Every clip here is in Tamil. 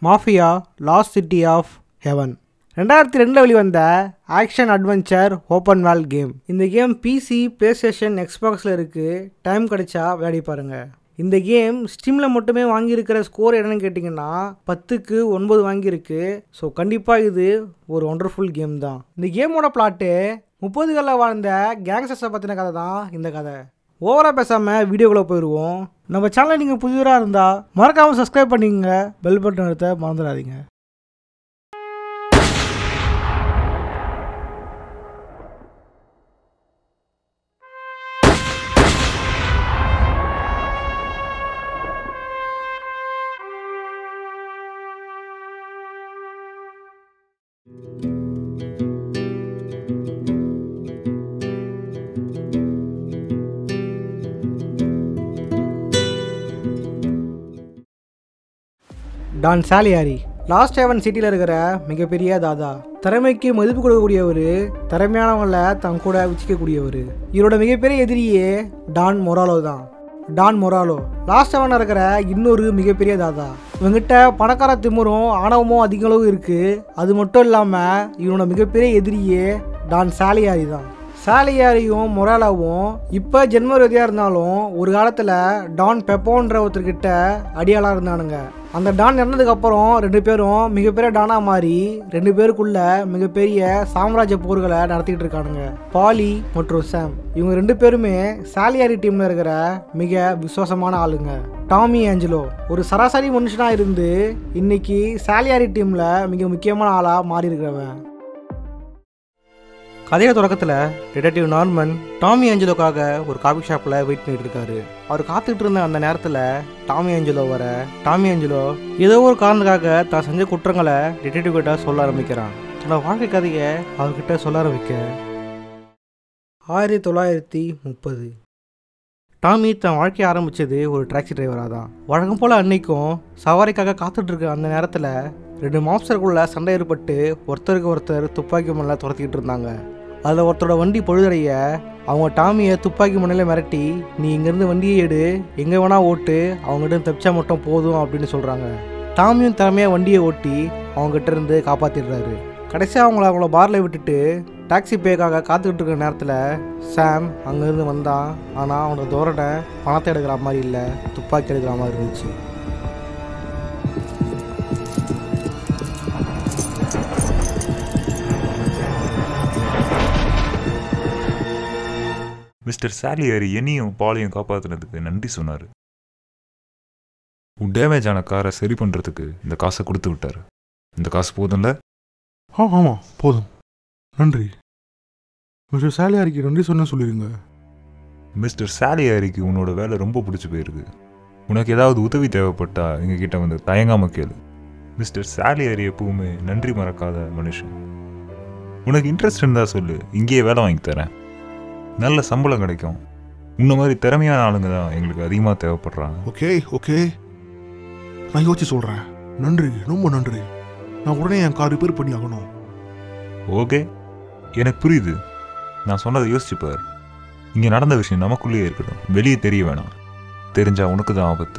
Mafia lost city of heaven ரெண்டாயிரத்தி ரெண்டில் வெளிவந்த action adventure open world game இந்த கேம் பிசி ப்ளே ஸ்டேஷன் எக்ஸ்பாக்ஸில் இருக்குது டைம் கிடைச்சா விளையாடி பாருங்க இந்த கேம் ஸ்டீமில் மட்டுமே வாங்கியிருக்கிற ஸ்கோர் என்னன்னு கேட்டிங்கன்னா பத்துக்கு ஒன்பது வாங்கியிருக்கு ஸோ கண்டிப்பாக இது ஒரு ஒண்டர்ஃபுல் கேம் தான் இந்த கேமோட பிளாட்டு முப்பதுகளில் வாழ்ந்த கேங்ஸ்டர்ஸை பற்றின கதை தான் இந்த கதை ஓவராக பேசாமல் வீடியோக்குள்ளே போயிடுவோம் நம்ம சேனல் நீங்கள் புதியராக இருந்தால் மறக்காமல் சப்ஸ்கிரைப் பண்ணிக்கங்க பெல் பட்டன் எடுத்த மறந்துடாதீங்க டான் சாலியாரி லாஸ்ட் ஹெவன் சிட்டியில் இருக்கிற மிகப்பெரிய தாதா திறமைக்கு மதிப்பு கொடுக்கக்கூடியவர் திறமையானவங்கள தன் கூட வச்சுக்கக்கூடியவர் இவரோட மிகப்பெரிய எதிரியே டான் மொராலோ தான் டான் மொராலோ லாஸ்ட் ஹெவன் இருக்கிற இன்னொரு மிகப்பெரிய தாதா இவங்கிட்ட பணக்கார திமுறும் ஆணவமும் அதிக அளவு இருக்குது அது மட்டும் இல்லாமல் இவனோட மிகப்பெரிய எதிரியே டான் சாலியாரி தான் சாலியாரியும் மொராலாவும் இப்போ ஜென்மரதியாக இருந்தாலும் ஒரு காலத்தில் டான் பெப்போன்ற ஒருத்தர்கிட்ட அடியாளாக இருந்தானுங்க அந்த டான் இறந்ததுக்கப்புறம் ரெண்டு பேரும் மிகப்பெரிய டானாக மாறி ரெண்டு பேருக்குள்ள மிகப்பெரிய சாம்ராஜ்ய போர்களை நடத்திக்கிட்டு இருக்கானுங்க பாலி மற்றும் சாம் இவங்க ரெண்டு பேருமே சாலியாரி டீமில் இருக்கிற மிக விசுவாசமான ஆளுங்க டாமி ஏஞ்சலோ ஒரு சராசரி மனுஷனாக இருந்து இன்னைக்கு சாலியாரி டீமில் மிக முக்கியமான ஆளாக மாறி இருக்கிறவன் கதையோட தொடக்கத்தில் டிடெக்டிவ் நார்மன் டாமி ஏஞ்சலோக்காக ஒரு காஃபி ஷாப்பில் வெயிட் பண்ணிட்டு இருக்காரு அவர் காத்துக்கிட்டு இருந்த அந்த நேரத்தில் டாமி ஏஞ்சலோ வர டாமி ஏஞ்சலோ ஏதோ ஒரு காரணத்துக்காக தான் செஞ்ச குற்றங்களை டிடெக்டிவ் கிட்ட சொல்ல ஆரம்பிக்கிறான் தன்னோட வாழ்க்கை கதையை அவர்கிட்ட சொல்ல ஆரம்பிக்க ஆயிரத்தி தொள்ளாயிரத்தி முப்பது டாமி தன் வாழ்க்கையை ஆரம்பித்தது ஒரு டாக்ஸி டிரைவராக தான் வழக்கம் போல் அன்னைக்கும் சவாரிக்காக காத்துட்டு இருக்க அந்த நேரத்தில் ரெண்டு மாப்சருக்குள்ள சண்டை ஏற்பட்டு ஒருத்தருக்கு ஒருத்தர் துப்பாக்கி முனையில் துரத்திக்கிட்டு இருந்தாங்க அதில் ஒருத்தரோட வண்டி பொழுதடைய அவங்க டாமியை துப்பாக்கி முனையில் மிரட்டி நீ இங்கேருந்து வண்டியை எடு எங்கே வேணால் ஓட்டு அவங்ககிட்ட தப்பிச்சா மட்டும் போதும் அப்படின்னு சொல்கிறாங்க டாமியும் திறமையாக வண்டியை ஓட்டி அவங்ககிட்ட இருந்து காப்பாற்றிடுறாரு கடைசியாக அவங்கள அவங்கள பாரில் விட்டுட்டு டாக்ஸி பேக்காக காத்துக்கிட்டு இருக்கிற நேரத்தில் சாம் அங்கேருந்து வந்தான் ஆனால் அவனோட தோரணை பணத்தை எடுக்கிற மாதிரி இல்லை துப்பாக்கி எடுக்கிற மாதிரி இருந்துச்சு மிஸ்டர் சாலியாரி என்னையும் பாலையும் காப்பாற்றினதுக்கு நன்றி சொன்னார் உன் டேமேஜ் ஆன காரை சரி பண்ணுறதுக்கு இந்த காசை கொடுத்து விட்டாரு இந்த காசு போதும்ல ஆ ஆமாம் போதும் நன்றி மிஸ்டர் சாலியாரிக்கு நன்றி சொன்ன சொல்லிடுங்க மிஸ்டர் சாலியாரிக்கு உன்னோட வேலை ரொம்ப பிடிச்சி போயிருக்கு உனக்கு ஏதாவது உதவி தேவைப்பட்டா எங்ககிட்ட வந்து தயங்காம கேளு மிஸ்டர் சாலியாரி எப்பவுமே நன்றி மறக்காத மனுஷன் உனக்கு இன்ட்ரெஸ்ட் இருந்தா சொல்லு இங்கேயே வேலை வாங்கி தரேன் நல்ல சம்பளம் கிடைக்கும் உன்ன மாதிரி திறமையான ஆளுங்க தான் எங்களுக்கு அதிகமாக தேவைப்படுறாங்க ஓகே ஓகே நான் யோசிச்சு சொல்கிறேன் நன்றி ரொம்ப நன்றி நான் உடனே என் கார் ரிப்பேர் பண்ணி ஆகணும் ஓகே எனக்கு புரியுது நான் சொன்னதை யோசிச்சு பார் இங்கே நடந்த விஷயம் நமக்குள்ளேயே இருக்கட்டும் வெளியே தெரிய வேணாம் தெரிஞ்சா உனக்கு தான் ஆபத்து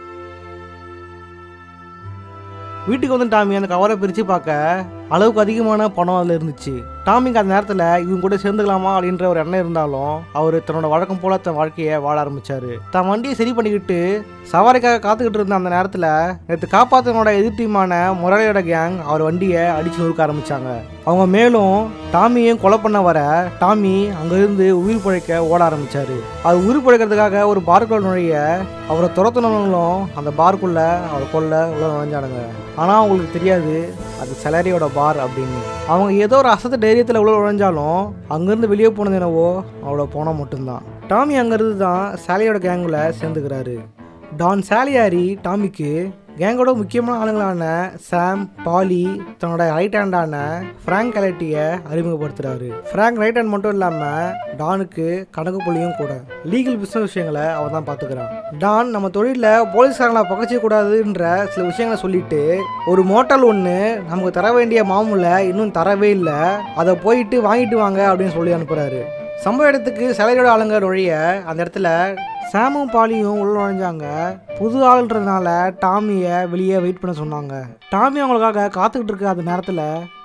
வீட்டுக்கு வந்து டாமி அந்த கவரை பிரித்து பார்க்க அளவுக்கு அதிகமான பணம் அதில் இருந்துச்சு டாமிக்கு அந்த நேரத்தில் இவங்க கூட சேர்ந்துக்கலாமா அப்படின்ற ஒரு எண்ணம் இருந்தாலும் அவர் தன்னோட வழக்கம் போல தன் வாழ்க்கையை வாழ ஆரம்பிச்சாரு தன் வண்டியை சரி பண்ணிக்கிட்டு சவாரிக்காக காத்துக்கிட்டு இருந்த அந்த நேரத்தில் நேற்று காப்பாத்தனோட எதிர் டீமான முரளியோட கேங் அவர் வண்டியை அடிச்சு நொறுக்க ஆரம்பிச்சாங்க அவங்க மேலும் டாமியையும் கொலை பண்ண வர டாமி அங்கிருந்து உயிர் பிழைக்க ஓட ஆரம்பிச்சாரு அது உயிர் பிழைக்கிறதுக்காக ஒரு பார்க்குள்ள நுழைய அவரை துரத்துனவங்களும் அந்த பார்க்குள்ள அவர் கொல்ல உள்ள நுழைஞ்சானுங்க ஆனால் அவங்களுக்கு தெரியாது அது செலரியோட பார் அப்படின்னு அவங்க ஏதோ ஒரு அசத்த தைரியத்தில் உள்ள நுழைஞ்சாலும் அங்கேருந்து வெளியே போனது என்னவோ அவ்வளோ போனால் மட்டும்தான் டாமி அங்கேருந்து தான் சாலியோட கேங்கில் சேர்ந்துக்கிறாரு டான் சாலியாரி டாமிக்கு கேங்கோட முக்கியமான ஆளுங்களான சாம் பாலி தன்னோட ரைட் ஹேண்டான ஃப்ராங்க் கலட்டியை அறிமுகப்படுத்துறாரு ஃப்ராங்க் ரைட் ஹேண்ட் மட்டும் இல்லாமல் டானுக்கு கணக்கு புள்ளியும் கூட லீகல் பிஸ்னஸ் விஷயங்களை அவன் தான் பார்த்துக்கிறான் டான் நம்ம தொழிலில் போலீஸ்காரங்களை பகச்சிக்க கூடாதுன்ற சில விஷயங்களை சொல்லிட்டு ஒரு மோட்டல் ஒன்று நமக்கு தர வேண்டிய மாமூலை இன்னும் தரவே இல்லை அதை போயிட்டு வாங்கிட்டு வாங்க அப்படின்னு சொல்லி அனுப்புறாரு சம்பவ இடத்துக்கு சிலையோட ஆளுங்க நுழைய அந்த இடத்துல சாமும் பாலியும் உள்ள நுழைஞ்சாங்க புது ஆளுன்றதுனால டாமியை வெளியே வெயிட் பண்ண சொன்னாங்க டாமி அவங்களுக்காக காத்துக்கிட்டு இருக்க அந்த நேரத்தில்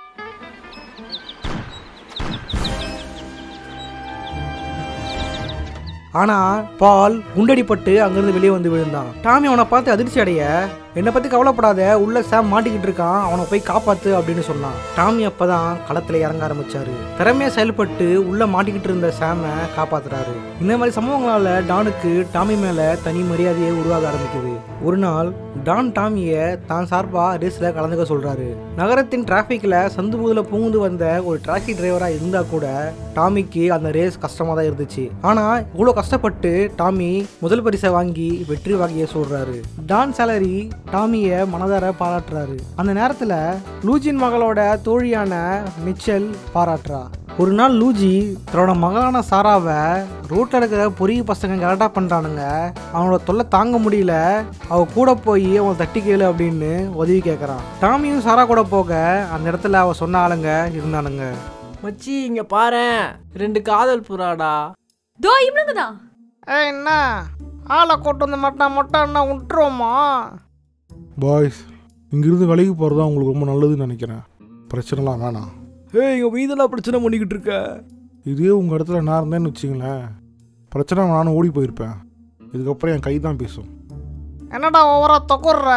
ஆனா பால் குண்டடிப்பட்டு அங்கிருந்து வெளியே வந்து விழுந்தான் டாமி அவனை பார்த்து அதிர்ச்சி அடைய என்னை பத்தி கவலைப்படாத உள்ள சாம் மாட்டிக்கிட்டு இருக்கான் அவனை போய் காப்பாத்து அப்படின்னு சொன்னான் டாமி அப்பதான் களத்துல இறங்க ஆரம்பிச்சாரு திறமையா செயல்பட்டு உள்ள மாட்டிக்கிட்டு இருந்த சாமை காப்பாத்துறாரு இந்த மாதிரி சம்பவங்களால டானுக்கு டாமி மேல தனி மரியாதையே உருவாக ஆரம்பிக்குது ஒரு நாள் டான் டாமிய தான் சார்பா ரேஸ்ல கலந்துக்க சொல்றாரு நகரத்தின் டிராஃபிக்ல சந்து முதல பூந்து வந்த ஒரு டாக்ஸி டிரைவரா இருந்தா கூட டாமிக்கு அந்த ரேஸ் கஷ்டமா தான் இருந்துச்சு ஆனா இவ்வளவு கஷ்டப்பட்டு டாமி முதல் பரிசை வாங்கி வெற்றி வாங்கிய சொல்றாரு டான் சேலரி டாமிய மனதார பாராட்டுறாரு அந்த நேரத்துல லூஜின் மகளோட தோழியான மிச்சல் பாராட்டுறா ஒரு நாள் லூஜி தன்னோட மகளான சாராவை ரோட்ல இருக்கிற பொரிய பசங்க கரெக்டாக பண்ணுறானுங்க அவனோட தொல்லை தாங்க முடியல அவ கூட போய் அவன் தட்டி கேளு அப்படின்னு உதவி கேட்குறான் டாமியும் சாரா கூட போக அந்த இடத்துல அவ சொன்ன ஆளுங்க இருந்தானுங்க மச்சி இங்க பாரேன் ரெண்டு காதல் புறாடா தோ இவனுங்க தான் ஏ என்ன ஆளை கூட்டு வந்து மட்டும் மட்டும் என்ன விட்டுருவோமா பாய்ஸ் இங்கிருந்து விலகி போகிறது தான் உங்களுக்கு ரொம்ப நல்லதுன்னு நினைக்கிறேன் பிரச்சனைலாம் வேணாம் ஏய் இங்க வீதெல்லாம் பிரச்சனை பண்ணிக்கிட்டு இருக்க இதே உங்கள் இடத்துல நான் இருந்தேன்னு வச்சிங்களேன் பிரச்சனை நானும் ஓடி போயிருப்பேன் இதுக்கப்புறம் என் கை தான் பேசும் என்னடா ஓவரா தொக்குற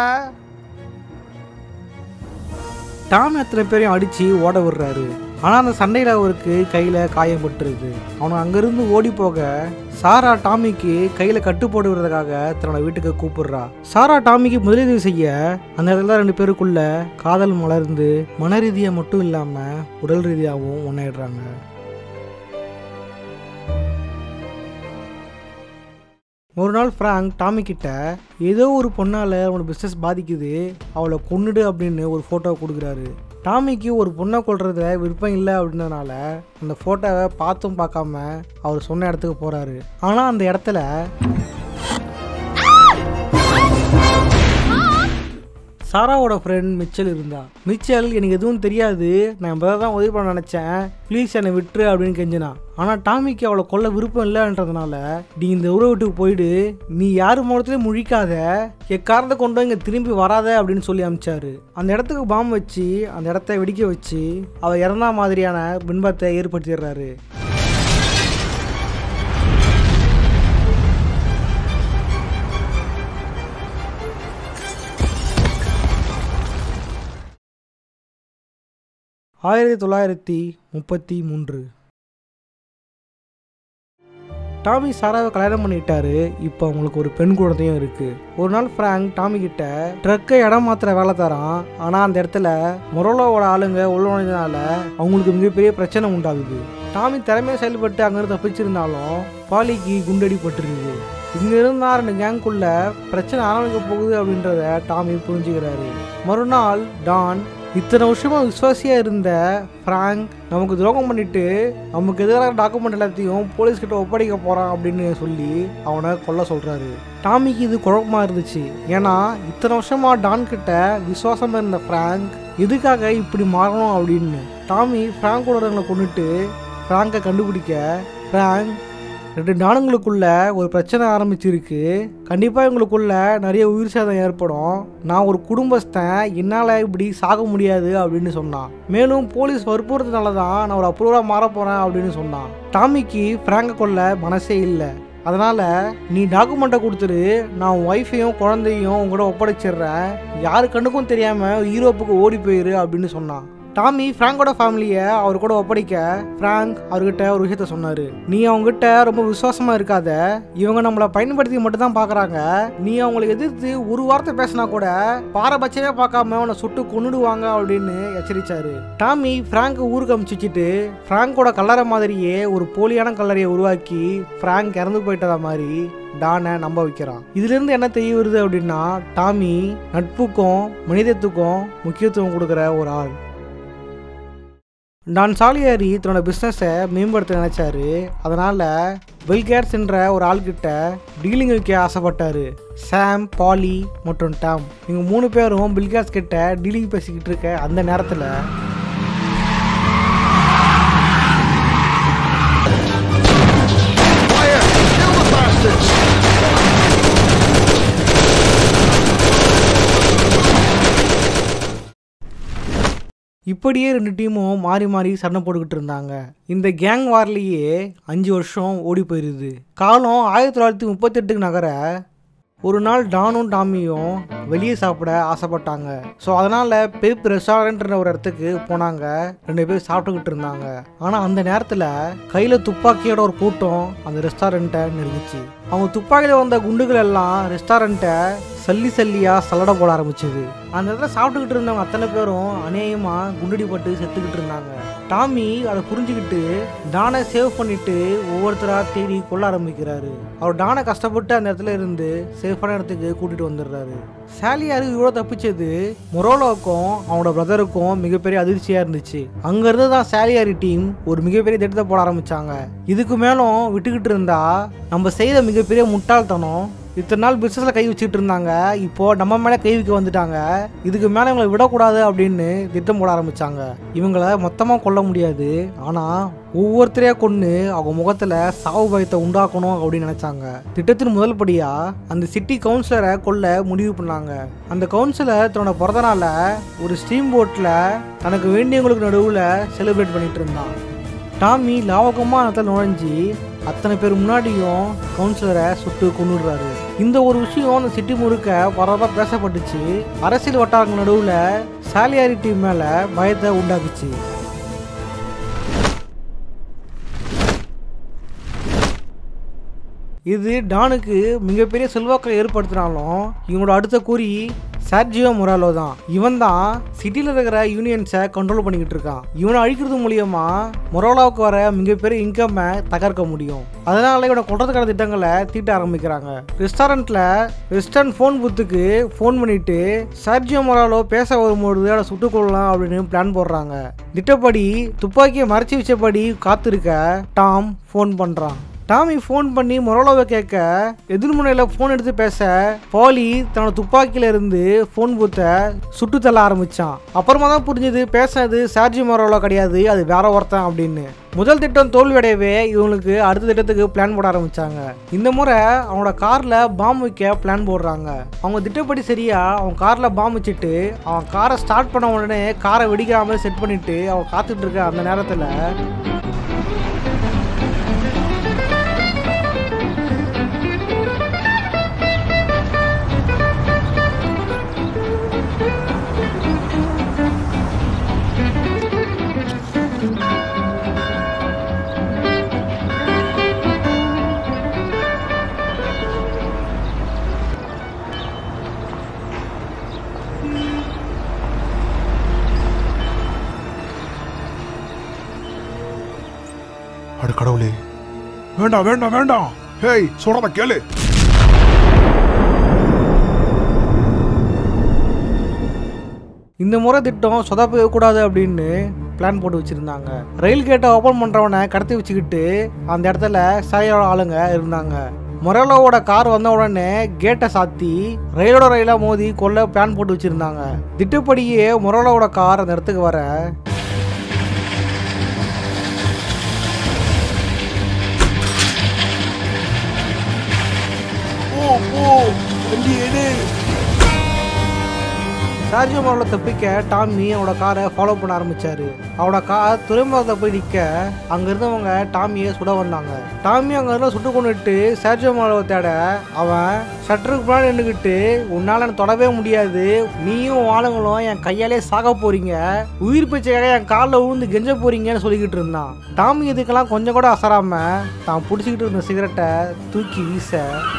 டாமி அத்தனை பேரையும் அடிச்சு ஓட விடுறாரு ஆனால் அந்த சண்டையில் அவருக்கு கையில் காயம் பட்டுருது அவனை அங்கேருந்து ஓடி போக சாரா டாமிக்கு கையில் கட்டு போட்டு விடுறதுக்காக தன்னோட வீட்டுக்கு கூப்பிடுறா சாரா டாமிக்கு முதலுதவி செய்ய அந்த இடத்துல ரெண்டு பேருக்குள்ள காதல் மலர்ந்து மன ரீதியாக மட்டும் இல்லாமல் உடல் ரீதியாகவும் ஒன்றாயிடுறாங்க ஒரு நாள் ஃப்ராங்க் டாமி கிட்ட ஏதோ ஒரு பொண்ணால் அவனோட பிஸ்னஸ் பாதிக்குது அவளை கொன்னுடு அப்படின்னு ஒரு ஃபோட்டோ கொடுக்குறாரு டாமிக்கு ஒரு பொண்ணை கொள்றதுல விருப்பம் இல்லை அப்படின்றதுனால அந்த ஃபோட்டோவை பார்த்தும் பார்க்காம அவர் சொன்ன இடத்துக்கு போகிறாரு ஆனால் அந்த இடத்துல சாராவோட ஃப்ரெண்ட் மிச்சல் இருந்தா மிச்சல் எனக்கு எதுவும் தெரியாது நான் இப்போ தான் உதவி பண்ண நினச்சேன் ப்ளீஸ் என்னை விட்டுரு அப்படின்னு கெஞ்சினா ஆனால் டாமிக்கு அவளை கொல்ல விருப்பம் இல்லைன்றதுனால நீ இந்த ஊரை விட்டுக்கு போயிடு நீ யார் முகத்துலேயும் முழிக்காத எக்காரத்தை கொண்டு இங்கே திரும்பி வராத அப்படின்னு சொல்லி அமிச்சாரு அந்த இடத்துக்கு பாம்பு வச்சு அந்த இடத்த வெடிக்க வச்சு அவள் இறந்தா மாதிரியான பின்பத்தை ஏற்படுத்திடுறாரு ஆயிரத்தி தொள்ளாயிரத்தி முப்பத்தி மூன்று டாமி சாராவை கல்யாணம் பண்ணிட்டாரு இப்போ அவங்களுக்கு ஒரு பெண் குழந்தையும் இருக்கு ஒரு நாள் ஃப்ராங்க் டாமி கிட்ட ட்ரக்கை இடம் மாத்திர வேலை தரான் ஆனால் அந்த இடத்துல மொரோலோவோட ஆளுங்க உள்ள நுழைஞ்சதுனால அவங்களுக்கு மிகப்பெரிய பிரச்சனை உண்டாகுது டாமி திறமையாக செயல்பட்டு அங்கிருந்து தப்பிச்சிருந்தாலும் பாலிக்கு குண்டடி பட்டுருது இங்க இருந்தா ரெண்டு கேங்குள்ள பிரச்சனை ஆரம்பிக்க போகுது அப்படின்றத டாமி புரிஞ்சுக்கிறாரு மறுநாள் டான் இத்தனை வருஷமா விசுவாசியா இருந்த ஃப்ராங்க் நமக்கு துரோகம் பண்ணிட்டு நமக்கு எதிராக டாக்குமெண்ட் எல்லாத்தையும் போலீஸ் கிட்ட ஒப்படைக்க போறான் அப்படின்னு சொல்லி அவனை கொல்ல சொல்றாரு டாமிக்கு இது குழப்பமா இருந்துச்சு ஏன்னா இத்தனை வருஷமா டான் கிட்ட விசுவாசமா இருந்த ஃப்ராங்க் எதுக்காக இப்படி மாறணும் அப்படின்னு டாமி ஃப்ராங்கோட கொண்டுட்டு ஃப்ராங்கை கண்டுபிடிக்க ஃப்ராங்க் ரெண்டு நாடுங்களுக்குள்ள ஒரு பிரச்சனை ஆரம்பிச்சிருக்கு கண்டிப்பாக இவங்களுக்குள்ள நிறைய உயிர் சேதம் ஏற்படும் நான் ஒரு குடும்பஸ்தன் என்னால் இப்படி சாக முடியாது அப்படின்னு சொன்னான் மேலும் போலீஸ் வற்புறுத்தினால தான் நான் ஒரு அப்ரூவலாக மாற போகிறேன் அப்படின்னு சொன்னான் டாமிக்கு ஃப்ராங்கை கொள்ள மனசே இல்லை அதனால் நீ டாக்குமெண்ட்டை கொடுத்துரு நான் உன் ஒய்ஃபையும் குழந்தையும் உங்கள்கிட்ட ஒப்படைச்சிடுறேன் யாரு கண்ணுக்கும் தெரியாமல் யூரோப்புக்கு ஓடி போயிரு அப்படின்னு சொன்னான் டாமி ஃப்ராங்கோட ஃபேமிலியை அவர் கூட ஒப்படைக்க ஃப்ராங்க் அவர்கிட்ட ஒரு விஷயத்த சொன்னார் நீ அவங்ககிட்ட ரொம்ப விசுவாசமா இருக்காத இவங்க நம்மளை பயன்படுத்தி மட்டும் தான் பார்க்குறாங்க நீ அவங்களை எதிர்த்து ஒரு வார்த்தை பேசினா கூட பாரபட்சமே பார்க்காம அவனை சுட்டு கொன்னுடுவாங்க அப்படின்னு எச்சரிச்சாரு டாமி ஃப்ராங்க் ஊருக்கு அமுச்சு வச்சுட்டு ஃப்ராங்கோட கல்லறை மாதிரியே ஒரு போலியான கல்லறையை உருவாக்கி ஃப்ராங்க் இறந்து போயிட்டதா மாதிரி டானை நம்ப வைக்கிறான் இதிலிருந்து என்ன தெரிய வருது அப்படின்னா டாமி நட்புக்கும் மனிதத்துக்கும் முக்கியத்துவம் கொடுக்குற ஒரு ஆள் டான் சாலியாரி தன்னோட பிஸ்னஸை மேம்படுத்த நினைச்சாரு அதனால பில்கேட்ஸ் என்ற ஒரு ஆள்கிட்ட டீலிங் வைக்க ஆசைப்பட்டாரு சாம் பாலி மற்றும் டாம் இவங்க மூணு பேரும் பில்கேட்ஸ் கிட்ட டீலிங் பேசிக்கிட்டு இருக்க அந்த நேரத்தில் இப்படியே ரெண்டு டீமும் மாறி மாறி சண்டை போட்டுக்கிட்டு இருந்தாங்க இந்த கேங் வார்லேயே அஞ்சு வருஷம் ஓடி போயிருது காலம் ஆயிரத்தி தொள்ளாயிரத்தி முப்பத்தெட்டுக்கு நகர ஒரு நாள் டானும் டாமியும் வெளியே சாப்பிட ஆசைப்பட்டாங்க ஸோ அதனால் பெப் ரெஸ்டாரண்ட்ன்ற ஒரு இடத்துக்கு போனாங்க ரெண்டு பேரும் சாப்பிட்டுக்கிட்டு இருந்தாங்க ஆனால் அந்த நேரத்தில் கையில் துப்பாக்கியோட ஒரு கூட்டம் அந்த ரெஸ்டாரண்ட்டை நெருங்கிச்சு அவங்க துப்பாக்கியில் வந்த குண்டுகள் எல்லாம் ரெஸ்டாரண்ட்டை சல்லி சல்லியாக சல்லடை போட ஆரம்பிச்சது அந்த இடத்துல சாப்பிட்டுக்கிட்டு இருந்தவங்க அத்தனை பேரும் அநேகமாக குண்டடிப்பட்டு செத்துக்கிட்டு இருந்தாங்க டாமி அதை புரிஞ்சுக்கிட்டு டானை சேவ் பண்ணிட்டு ஒவ்வொருத்தராக தேடி கொள்ள ஆரம்பிக்கிறாரு அவர் டானை கஷ்டப்பட்டு அந்த இடத்துல இருந்து சேஃபான இடத்துக்கு கூட்டிட்டு வந்துடுறாரு சாலியாரு இவ்வளோ தப்பிச்சது மொரோலோவுக்கும் அவனோட பிரதருக்கும் மிகப்பெரிய அதிர்ச்சியாக இருந்துச்சு அங்கேருந்து தான் சாலியாரி டீம் ஒரு மிகப்பெரிய திட்டத்தை போட ஆரம்பிச்சாங்க இதுக்கு மேலும் விட்டுக்கிட்டு இருந்தா நம்ம செய்த மிகப்பெரிய முட்டாள்தனம் இத்தனை நாள் பிஸ்னஸில் கை வச்சுட்டு இருந்தாங்க இப்போ நம்ம மேலே கை வைக்க வந்துட்டாங்க இதுக்கு மேலே இவங்களை விடக்கூடாது அப்படின்னு திட்டம் போட ஆரம்பிச்சாங்க இவங்களை மொத்தமாக கொல்ல முடியாது ஆனால் ஒவ்வொருத்தரையா கொன்று அவங்க முகத்தில் சாவு பயத்தை உண்டாக்கணும் அப்படின்னு நினச்சாங்க திட்டத்தின் முதல் படியாக அந்த சிட்டி கவுன்சிலரை கொல்ல முடிவு பண்ணாங்க அந்த கவுன்சிலர் தன்னோட பிறந்த நாளை ஒரு ஸ்டீம் போட்டில் தனக்கு வேண்டியவங்களுக்கு நடுவில் செலிப்ரேட் பண்ணிட்டு இருந்தான் டாமி லாவகமாக இடத்துல நுழைஞ்சி அத்தனை பேர் முன்னாடியும் கவுன்சிலரை சுட்டு கொண்டுடுறாரு இந்த ஒரு விஷயம் அந்த சிட்டி முழுக்க பரவாயில்ல பேசப்பட்டுச்சு அரசியல் வட்டாரங்கள் நடுவில் சாலியாரிட்டி மேலே பயத்தை உண்டாக்குச்சு இது டானுக்கு மிகப்பெரிய செல்வாக்கை ஏற்படுத்தினாலும் இவனோட அடுத்த குறி சார்ஜியோ மொராலோ தான் இவன் தான் சிட்டியில் இருக்கிற யூனியன்ஸை கண்ட்ரோல் பண்ணிக்கிட்டு இருக்கான் இவனை அழிக்கிறது மூலியமா மொரோலாவுக்கு வர மிகப்பெரிய இன்கம்மை தகர்க்க முடியும் அதனால இவனை கொண்டதுக்கான திட்டங்களை தீட்ட ஆரம்பிக்கிறாங்க ரெஸ்டாரண்ட்ல வெஸ்டர்ன் ஃபோன் புத்துக்கு ஃபோன் பண்ணிட்டு சார்ஜியோ மொராலோ பேச வரும்போது அதை சுட்டுக் கொள்ளலாம் அப்படின்னு பிளான் போடுறாங்க திட்டப்படி துப்பாக்கியை மறைச்சி வச்சபடி காத்திருக்க டாம் ஃபோன் பண்றான் டாமி ஃபோன் பண்ணி மொரோலோவை கேட்க எதிர்முனையில் ஃபோன் எடுத்து பேச பாலி தன்னோட துப்பாக்கியில இருந்து ஃபோன் பூத்தை சுட்டு தள்ள ஆரம்பிச்சான் அப்புறமா தான் புரிஞ்சது பேசுனது சார்ஜி மொரோலோ கிடையாது அது வேற ஒருத்தன் அப்படின்னு முதல் திட்டம் தோல்வியடையவே இவங்களுக்கு அடுத்த திட்டத்துக்கு பிளான் போட ஆரம்பிச்சாங்க இந்த முறை அவனோட கார்ல பாம் வைக்க பிளான் போடுறாங்க அவங்க திட்டப்படி சரியா அவன் கார்ல பாம் வச்சுட்டு அவன் காரை ஸ்டார்ட் பண்ண உடனே காரை வெடிக்காம செட் பண்ணிட்டு அவன் காத்துட்டு இருக்க அந்த நேரத்தில் அட கடவுளே வேண்டாம் வேண்டாம் வேண்டாம் ஹேய் சொல்றத கேளு இந்த முறை திட்டம் சொதப்பவே கூடாது அப்படின்னு பிளான் போட்டு வச்சுருந்தாங்க ரயில் கேட்டை ஓப்பன் பண்ணுறவனை கடத்தி வச்சுக்கிட்டு அந்த இடத்துல சாயோட ஆளுங்க இருந்தாங்க மொரலோவோட கார் வந்த உடனே கேட்டை சாத்தி ரயிலோட ரயிலாக மோதி கொல்ல பிளான் போட்டு வச்சுருந்தாங்க திட்டப்படியே மொரலோவோட கார் அந்த இடத்துக்கு வர ஓ ஓ வண்டி எடு சார்ஜோ மரல தப்பிக்க டாமி அவனோட காரை ஃபாலோ பண்ண ஆரம்பிச்சாரு அவனோட கார் துறைமுகத்தை போய் நிற்க அங்க இருந்தவங்க டாமியை சுட வந்தாங்க டாமி அங்க இருந்து சுட்டு கொண்டுட்டு சார்ஜோ மரலை தேட அவன் ஷட்டருக்கு முன்னாடி நின்றுக்கிட்டு உன்னால என்னை தொடவே முடியாது நீயும் உன் ஆளுங்களும் என் கையாலே சாக போறீங்க உயிர் பிச்சைக்காக என் காலில் விழுந்து கெஞ்ச போறீங்கன்னு சொல்லிக்கிட்டு இருந்தான் டாமி இதுக்கெல்லாம் கொஞ்சம் கூட அசராம தான் பிடிச்சிக்கிட்டு இருந்த சிகரெட்டை தூக்கி வீச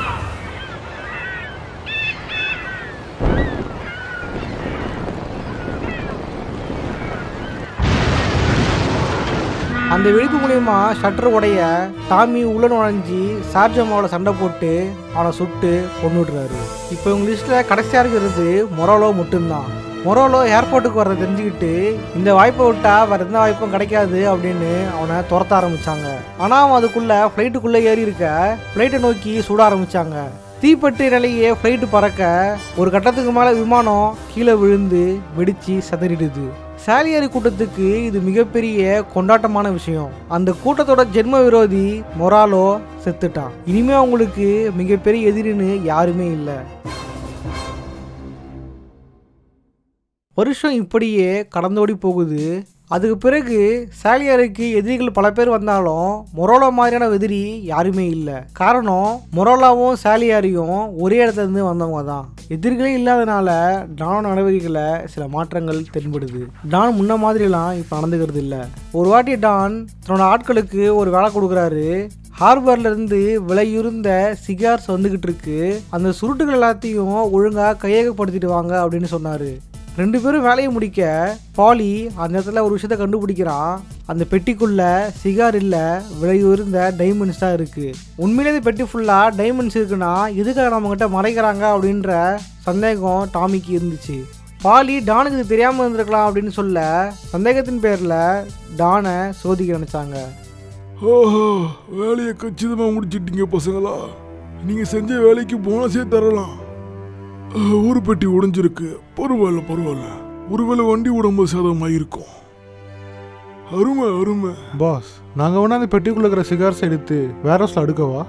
அந்த வெடிப்பு மூலியமா ஷட்டர் உடைய டாமி உள்ள நுழைஞ்சி சார்ஜமாவோட சண்டை போட்டு அவனை சுட்டு கொண்டுடுறாரு இப்போ இவங்க லிஸ்ட்ல கடைசியா இருக்கிறது மொரோலோ மட்டும்தான் மொரோலோ ஏர்போர்ட்டுக்கு வர்றதை தெரிஞ்சுக்கிட்டு இந்த வாய்ப்பை விட்டா வேற எந்த வாய்ப்பும் கிடைக்காது அப்படின்னு அவனை துரத்த ஆரம்பிச்சாங்க ஆனா அவன் அதுக்குள்ள ஃப்ளைட்டுக்குள்ள ஏறி இருக்க ஃப்ளைட்டை நோக்கி சுட ஆரம்பிச்சாங்க தீப்பட்டு நிலையே ஃப்ளைட்டு பறக்க ஒரு கட்டத்துக்கு மேலே விமானம் கீழே விழுந்து வெடிச்சு சிதறிடுது சாலியாரி கூட்டத்துக்கு இது மிகப்பெரிய கொண்டாட்டமான விஷயம் அந்த கூட்டத்தோட ஜென்ம விரோதி மொராலோ செத்துட்டான் இனிமே அவங்களுக்கு மிகப்பெரிய எதிரின்னு யாருமே இல்லை வருஷம் இப்படியே கடந்தோடி போகுது அதுக்கு பிறகு சாலியாருக்கு எதிரிகள் பல பேர் வந்தாலும் மொரோலா மாதிரியான எதிரி யாருமே இல்லை காரணம் மொரோலாவும் சாலியாரியும் ஒரே இடத்துல இருந்து வந்தவங்க தான் எதிரிகளே இல்லாதனால டான் நடவடிக்கையில் சில மாற்றங்கள் தென்படுது டான் முன்ன மாதிரிலாம் இப்போ நடந்துக்கிறது இல்லை ஒரு வாட்டி டான் தன்னோட ஆட்களுக்கு ஒரு வேலை கொடுக்குறாரு ஹார்பர்ல இருந்து விலையுறுந்த சிகார்ஸ் வந்துகிட்டு இருக்கு அந்த சுருட்டுகள் எல்லாத்தையும் ஒழுங்கா கையகப்படுத்திட்டு வாங்க அப்படின்னு சொன்னாரு ரெண்டு பேரும் வேலையை முடிக்க பாலி அந்த இடத்துல ஒரு விஷயத்த கண்டுபிடிக்கிறான் அந்த பெட்டிக்குள்ள சிகார் இல்லை விலையுறுந்த டைமண்ட்ஸ் தான் இருக்கு உண்மையிலே இந்த பெட்டி ஃபுல்லாக டைமண்ட்ஸ் இருக்குன்னா எதுக்காக நம்மகிட்ட மறைக்கிறாங்க அப்படின்ற சந்தேகம் டாமிக்கு இருந்துச்சு பாலி டானுக்கு இது தெரியாமல் இருந்திருக்கலாம் அப்படின்னு சொல்ல சந்தேகத்தின் பேரில் டானை சோதிக்க நினச்சாங்க ஓஹோ வேலையை கச்சிதமாக முடிச்சிட்டீங்க பசங்களா நீங்கள் செஞ்ச வேலைக்கு போனஸே தரலாம் அஹ், ஒரு பெட்டி உடைஞ்சிருக்கு பரவாயில்ல பரவாயில்ல ஒருவேளை வண்டி உடம்பு சேதமாக இருக்கும் அருமை அருமை பாஸ் நாங்கள் வேணா அந்த பெட்டிக்குள்ள இருக்கிற சிகார்ஸ் எடுத்து வேற ஹவுஸில் அடுக்கவா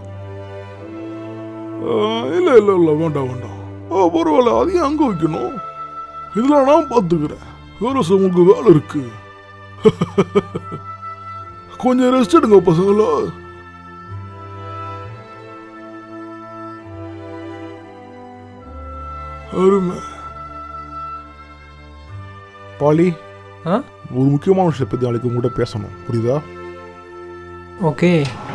இல்லை இல்லை இல்லை வேண்டாம் வேண்டாம் ஓ பரவாயில்ல அதையும் அங்கே வைக்கணும் இதெல்லாம் நான் பார்த்துக்கிறேன் வேலை செய்ய உங்களுக்கு வேலை இருக்கு கொஞ்சம் ரெஸ்ட் எடுங்க பசங்களா அருமை பாலி ஆ? ஒரு முக்கியமான விஷயத்தை பற்றி நாளைக்கு உங்கள்கிட்ட பேசணும் புரியுதா ஓகே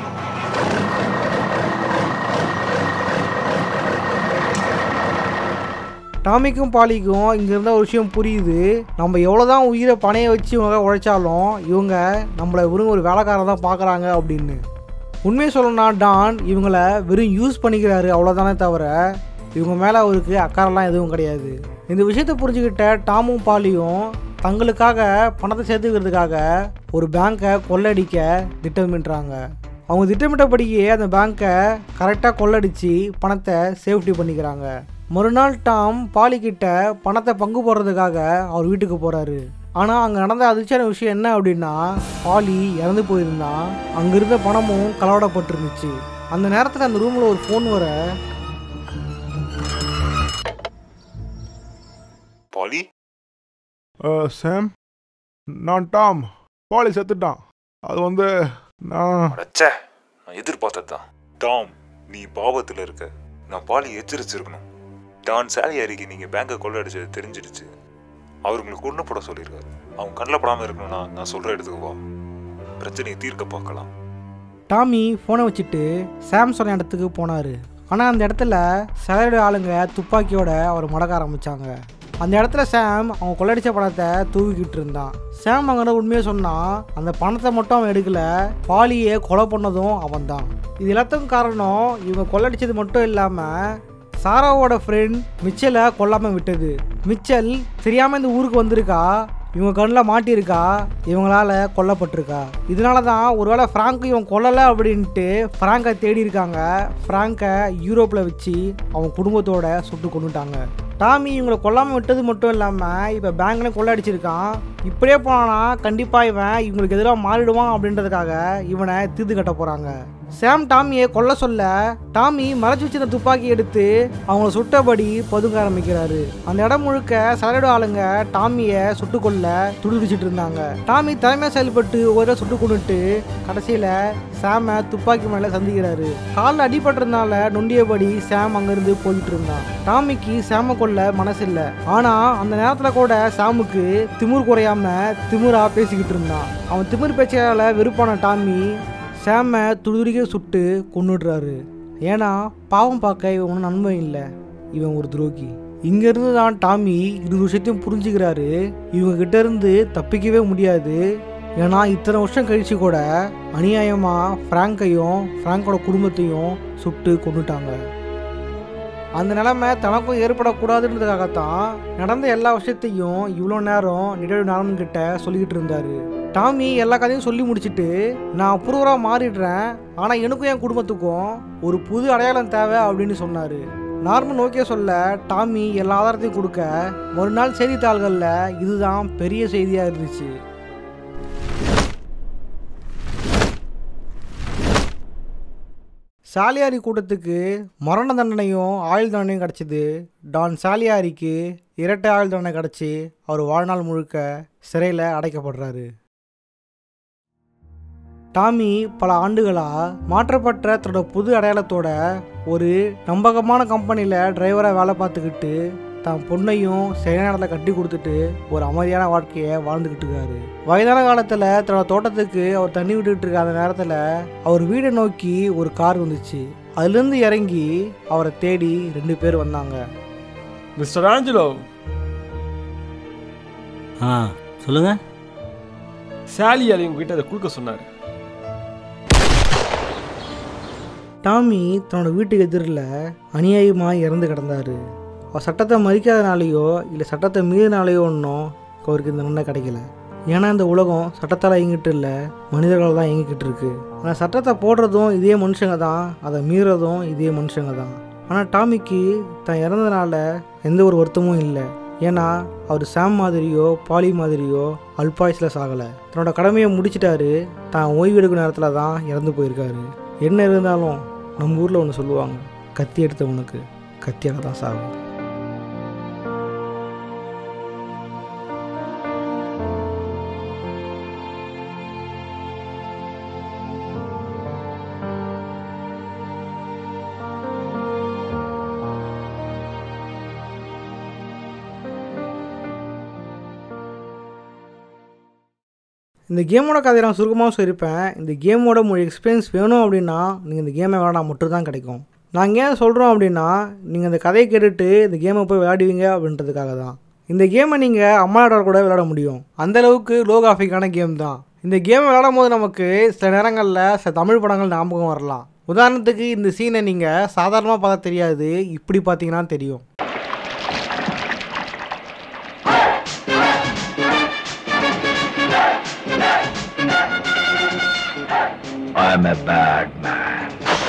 டாமிக்கும் பாலிக்கும் இங்கே இருந்தால் ஒரு விஷயம் புரியுது நம்ம எவ்வளோதான் உயிரை பணைய வச்சு இவங்க உழைச்சாலும் இவங்க நம்மளை வெறும் ஒரு வேலைக்காரன் தான் பார்க்குறாங்க அப்படின்னு உண்மையை சொல்லணும்னா டான் இவங்கள வெறும் யூஸ் பண்ணிக்கிறாரு அவ்வளோதானே தவிர இவங்க மேலே அவருக்கு அக்கறைலாம் எதுவும் கிடையாது இந்த விஷயத்தை புரிஞ்சுக்கிட்ட டாமும் பாலியும் தங்களுக்காக பணத்தை சேர்த்துக்கிறதுக்காக ஒரு பேங்க்கை கொள்ளடிக்க திட்டமிட்டுறாங்க அவங்க திட்டமிட்டபடியே அந்த பேங்க்கை கரெக்டாக கொள்ளடிச்சு பணத்தை சேஃப்டி பண்ணிக்கிறாங்க மறுநாள் டாம் பாலி கிட்ட பணத்தை பங்கு போடுறதுக்காக அவர் வீட்டுக்கு போறாரு ஆனால் அங்கே நடந்த அதிர்ச்சியான விஷயம் என்ன அப்படின்னா பாலி இறந்து போயிருந்தான் அங்கே இருந்த பணமும் கலவடப்பட்டிருந்துச்சு அந்த நேரத்தில் அந்த ரூமில் ஒரு ஃபோன் வர பாலி அஹ், சாம் நான் டாம் பாலி செத்துட்டான் அது வந்து நான் அடச்சே நான் எதிர்பார்த்தது தான் டாம் நீ பாவத்தில் இருக்க நான் பாலி எச்சரிச்சிருக்கணும் டான் சாலியாரிக்கு நீங்கள் பேங்கை கொள்ளடிச்சது தெரிஞ்சிடுச்சு அவர் உங்களுக்கு கொண்டு போட சொல்லியிருக்காரு அவன் கண்ணில் படாமல் இருக்கணும்னா நான் சொல்கிற இடத்துக்கு வா பிரச்சனையை தீர்க்க பார்க்கலாம் டாமி ஃபோனை வச்சுட்டு சாம் சொன்ன இடத்துக்கு போனார் ஆனால் அந்த இடத்துல சிலருடைய ஆளுங்க துப்பாக்கியோட அவர் மடக்க ஆரம்பிச்சாங்க அந்த இடத்துல சாம் அவன் கொள்ளடிச்ச பணத்தை தூவிக்கிட்டு இருந்தான் சாம் அங்கே உண்மையை சொன்னான் அந்த பணத்தை மட்டும் அவன் எடுக்கல பாலியை கொலை பண்ணதும் அவன்தான் இது எல்லாத்துக்கும் காரணம் இவங்க கொள்ளடிச்சது மட்டும் இல்லாமல் சாராவோட ஃப்ரெண்ட் மிச்சலை கொல்லாமல் விட்டது மிச்சல் தெரியாமல் இந்த ஊருக்கு வந்திருக்கா இவங்க கண்ணில் மாட்டியிருக்கா இவங்களால கொல்லப்பட்டிருக்கா இதனால தான் ஒருவேளை ஃப்ராங்க் இவன் கொல்லலை அப்படின்ட்டு ஃப்ராங்கை தேடி இருக்காங்க ஃப்ராங்கை யூரோப்பில் வச்சு அவன் குடும்பத்தோட சுட்டு கொண்டுட்டாங்க டாமி இவங்களை கொல்லாமல் விட்டது மட்டும் இல்லாமல் இப்போ பேங்க்லையும் கொள்ளடிச்சிருக்கான் இப்படியே போனானா கண்டிப்பாக இவன் இவங்களுக்கு எதிராக மாறிடுவான் அப்படின்றதுக்காக இவனை தீர்த்து கட்ட போகிறாங்க சாம் டாமியை கொல்ல சொல்ல டாமி மறைச்சு வச்சிருந்த துப்பாக்கி எடுத்து அவங்கள சுட்டபடி பதுங்க ஆரம்பிக்கிறாரு அந்த இடம் முழுக்க சலடு ஆளுங்க டாமியை சுட்டு கொல்ல துடிதுடிச்சிட்டு இருந்தாங்க டாமி தலைமை செயல்பட்டு ஒரு சுட்டு கொண்டுட்டு கடைசியில சாம துப்பாக்கி மேல சந்திக்கிறாரு காலில் அடிபட்டதுனால நொண்டியபடி சாம் அங்கிருந்து போயிட்டு இருந்தான் டாமிக்கு சாம கொல்ல மனசு இல்ல ஆனா அந்த நேரத்துல கூட சாமுக்கு திமிர் குறையாம திமிரா பேசிக்கிட்டு இருந்தான் அவன் திமிர் பேச்சால வெறுப்பான டாமி சாம துடிதுடிக்க சுட்டு கொன்னுடுறாரு ஏன்னா பாவம் பார்க்க இவன் ஒன்றும் நன்மை இல்லை இவன் ஒரு துரோகி இங்கேருந்து தான் டாமி இருபது விஷயத்தையும் புரிஞ்சுக்கிறாரு இவங்க கிட்ட இருந்து தப்பிக்கவே முடியாது ஏன்னா இத்தனை வருஷம் கழிச்சு கூட அநியாயமாக ஃப்ராங்கையும் ஃப்ராங்கோட குடும்பத்தையும் சுட்டு கொண்டுட்டாங்க அந்த நிலைமை தனக்கும் ஏற்படக்கூடாதுன்றதுக்காகத்தான் நடந்த எல்லா விஷயத்தையும் இவ்வளோ நேரம் நிகழ்வு நாளன் கிட்ட சொல்லிக்கிட்டு இருந்தாரு டாமி எல்லா கதையும் சொல்லி முடிச்சிட்டு நான் அப்ரூவராக மாறிடுறேன் ஆனால் எனக்கும் என் குடும்பத்துக்கும் ஒரு புது அடையாளம் தேவை அப்படின்னு சொன்னார் நார்மல் ஓகே சொல்ல டாமி எல்லா ஆதாரத்தையும் கொடுக்க மறுநாள் செய்தித்தாள்களில் இதுதான் பெரிய செய்தியாக இருந்துச்சு சாலியாரி கூட்டத்துக்கு மரண தண்டனையும் ஆயுள் தண்டனையும் கிடச்சிது டான் சாலியாரிக்கு இரட்டை ஆயுள் தண்டனை கிடச்சி அவர் வாழ்நாள் முழுக்க சிறையில் அடைக்கப்படுறாரு டாமி பல ஆண்டுகளாக மாற்றப்பட்ட தன்னோட புது அடையாளத்தோட ஒரு நம்பகமான கம்பெனியில் டிரைவராக வேலை பார்த்துக்கிட்டு தான் பொண்ணையும் சரியான இடத்துல கட்டி கொடுத்துட்டு ஒரு அமைதியான வாழ்க்கையை வாழ்ந்துக்கிட்டு இருக்காரு வயதான காலத்தில் தன்னோட தோட்டத்துக்கு அவர் தண்ணி விட்டுக்கிட்டு இருக்க அந்த நேரத்தில் அவர் வீடை நோக்கி ஒரு கார் வந்துச்சு அதுலேருந்து இறங்கி அவரை தேடி ரெண்டு பேர் வந்தாங்க மிஸ்டர் ஆஞ்சலோ ஆ சொல்லுங்க சாலி அலி உங்ககிட்ட அதை கொடுக்க சொன்னார் டாமி தன்னோட வீட்டுக்கு எதிரில் அநியாயமாக இறந்து கிடந்தாரு அவர் சட்டத்தை மதிக்காதனாலேயோ இல்லை சட்டத்தை மீறினாலேயோ ஒன்றும் அவருக்கு இந்த நன்மை கிடைக்கல ஏன்னா இந்த உலகம் சட்டத்தால் இயங்கிட்டு இல்லை மனிதர்களால் தான் இயங்கிக்கிட்டு இருக்கு ஆனால் சட்டத்தை போடுறதும் இதே மனுஷங்க தான் அதை மீறதும் இதே மனுஷங்க தான் ஆனால் டாமிக்கு தான் இறந்ததுனால எந்த ஒரு வருத்தமும் இல்லை ஏன்னா அவர் சாம் மாதிரியோ பாலி மாதிரியோ அல்பாயுஸில் சாகலை தன்னோட கடமையை முடிச்சிட்டாரு தான் ஓய்வு எடுக்கும் நேரத்தில் தான் இறந்து போயிருக்காரு என்ன இருந்தாலும் நம்ம ஊரில் ஒன்று சொல்லுவாங்க கத்தி எடுத்தவனுக்கு கத்தியால் தான் சாகும் இந்த கேமோட கதையை நான் சுருக்கமாக சொல்லியிருப்பேன் இந்த கேமோட மொழி எக்ஸ்பீரியன்ஸ் வேணும் அப்படின்னா நீங்கள் இந்த கேமை விளாடா மட்டும்தான் கிடைக்கும் நாங்கள் ஏன் சொல்கிறோம் அப்படின்னா நீங்கள் இந்த கதையை கேட்டுட்டு இந்த கேமை போய் விளையாடுவீங்க அப்படின்றதுக்காக தான் இந்த கேமை நீங்கள் அம்மாவோட கூட விளையாட முடியும் அந்த அளவுக்கு லோ கிராஃபிக்கான கேம் தான் இந்த கேம் விளையாடும் போது நமக்கு சில நேரங்களில் சில தமிழ் படங்கள் ஞாபகம் வரலாம் உதாரணத்துக்கு இந்த சீனை நீங்கள் சாதாரணமாக பார்த்தா தெரியாது இப்படி பார்த்தீங்கன்னா தெரியும் I'm a bad man.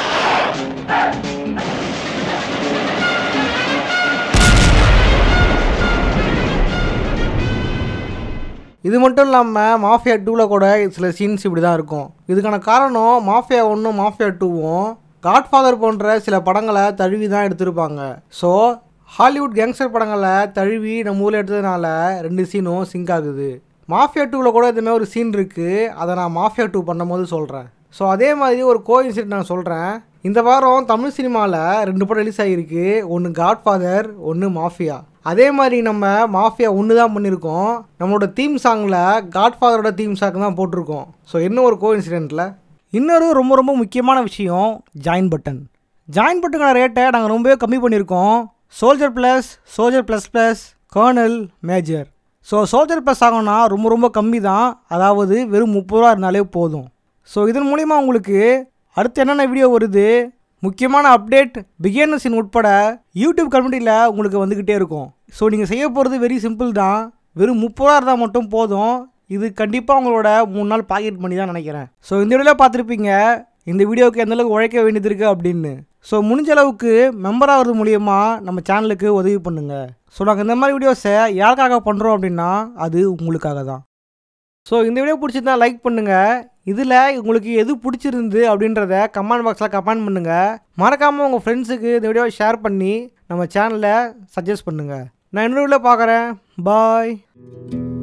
இது மட்டும் இல்லாமல் மாஃபியா டூவில் கூட சில சீன்ஸ் இப்படி தான் இருக்கும் இதுக்கான காரணம் மாஃபியா ஒன்றும் மாஃபியா டூவும் காட்ஃபாதர் போன்ற சில படங்களை தழுவி தான் எடுத்திருப்பாங்க ஸோ ஹாலிவுட் கேங்ஸ்டர் படங்களை தழுவி நம்ம ஊரில் எடுத்ததுனால ரெண்டு சீனும் சிங்க் ஆகுது மாஃபியா டூவில் கூட இதுமாதிரி ஒரு சீன் இருக்குது அதை நான் மாஃபியா டூ பண்ணும்போது சொல்கிறேன் ஸோ அதே மாதிரி ஒரு கோ இன்சிடென்ட் நான் சொல்கிறேன் இந்த வாரம் தமிழ் சினிமாவில் ரெண்டு படம் ரிலீஸ் ஆகிருக்கு ஒன்று காட்ஃபாதர் ஒன்று மாஃபியா அதே மாதிரி நம்ம மாஃபியா ஒன்று தான் பண்ணியிருக்கோம் நம்மளோட தீம் சாங்கில் காட்ஃபாதரோட தீம் சாங் தான் போட்டிருக்கோம் ஸோ என்ன ஒரு கோ இன்சிடெண்ட்டில் இன்னொரு ரொம்ப ரொம்ப முக்கியமான விஷயம் ஜாயின் பட்டன் ஜாயின் பட்டனுக்கான ரேட்டை நாங்கள் ரொம்பவே கம்மி பண்ணியிருக்கோம் soldier plus soldier plus plus colonel major so soldier plus ஆகும்னா ரொம்ப ரொம்ப கம்மி தான் அதாவது வெறும் முப்பது ரூபா இருந்தாலே போதும் ஸோ இதன் மூலிமா உங்களுக்கு அடுத்து என்னென்ன வீடியோ வருது முக்கியமான அப்டேட் பிகினர்ஸின் உட்பட யூடியூப் கம்யூனிட்டியில் உங்களுக்கு வந்துக்கிட்டே இருக்கும் ஸோ நீங்கள் செய்ய போகிறது வெரி சிம்பிள் தான் வெறும் முப்பது ரூபா இருந்தால் மட்டும் போதும் இது கண்டிப்பாக உங்களோட மூணு நாள் பாக்கெட் பண்ணி தான் நினைக்கிறேன் ஸோ இந்த வீடியோவில் பார்த்துருப்பீங்க இந்த வீடியோவுக்கு எந்த அளவுக்கு உழைக்க வேண்டியது இருக்குது அப்படின்னு ஸோ முடிஞ்ச அளவுக்கு மெம்பர் ஆகிறது மூலியமா நம்ம சேனலுக்கு உதவி பண்ணுங்கள் ஸோ நாங்கள் இந்த மாதிரி வீடியோஸை யாருக்காக பண்ணுறோம் அப்படின்னா அது உங்களுக்காக தான் ஸோ இந்த வீடியோ பிடிச்சிருந்தா லைக் பண்ணுங்கள் இதில் உங்களுக்கு எது பிடிச்சிருந்து அப்படின்றத கமெண்ட் பாக்ஸில் கமெண்ட் பண்ணுங்கள் மறக்காமல் உங்கள் ஃப்ரெண்ட்ஸுக்கு இந்த வீடியோவை ஷேர் பண்ணி நம்ம சேனலை சஜஸ்ட் பண்ணுங்கள் நான் இன்னொரு வீடியோவில் பார்க்குறேன் பாய்